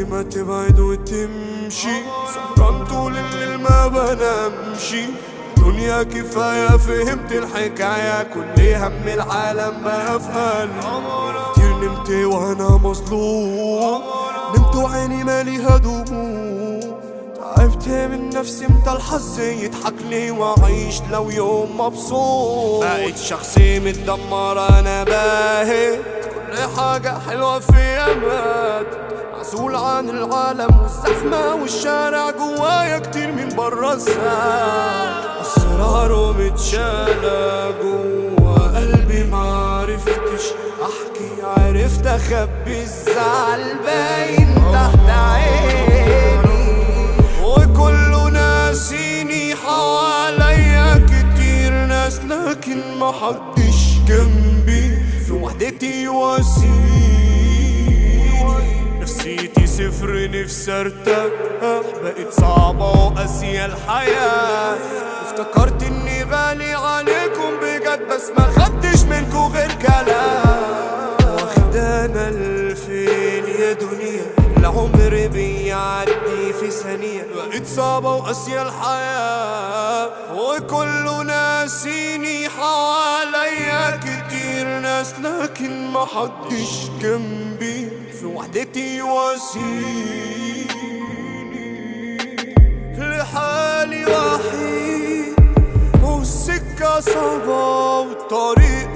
ما تبعد وتمشي سهران طول الليل ما بنامشي دنيا كفاية فهمت الحكاية كل هم العالم بقى في قلبي كتير نمت وانا مظلوم نمت وعيني ماليها دموع تعبت من نفسي متى الحظ يضحك لي واعيش لو يوم مبسوط بقيت شخصي متدمر انا باهت كل حاجة حلوة فيا ماتت معزول عن العالم والزحمة والشارع جوايا كتير من برا الساعة أسراره متشالة جوا قلبي معرفتش أحكي عرفت أخبي الزعل باين تحت عيني وكله ناسيني حواليا كتير ناس لكن محدش جنبي في وحدتي واسيني نفسيتي صفر نفسي ارتاح بقت صعبة وقاسية الحياة افتكرت اني غالي عليكم بجد بس ما خدتش منكم غير كلام واخدانا الفين يا دنيا العمر بيعدي في ثانية بقت صعبة وقاسية الحياة وكله ناسيني حواليا كتير ناس لكن محدش جنبي في وحدتي واسيني لحالي وحيد والسكة صعبة والطريق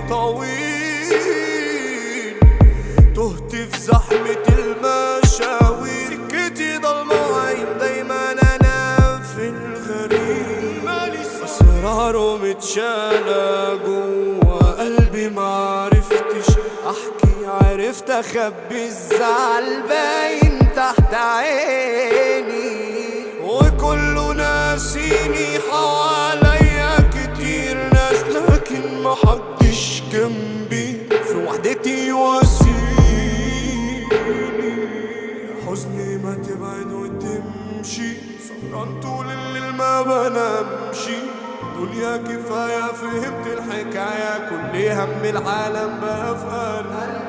طويل تهت في زحمة المشاوير سكتي ضلمة وعين دايما انا في الغريب اسراره متشالة جوا قلبي معرفتش احكي عرفت اخبي الزعل باين تحت عيني وكله ناسيني حواليا كتير ناس لكن محدش جنبي في وحدتي واسيني حزني ما تبعد وتمشي سهران طول الليل ما بنامشي دنيا كفاية فهمت الحكاية كل هم العالم بقى في قلبي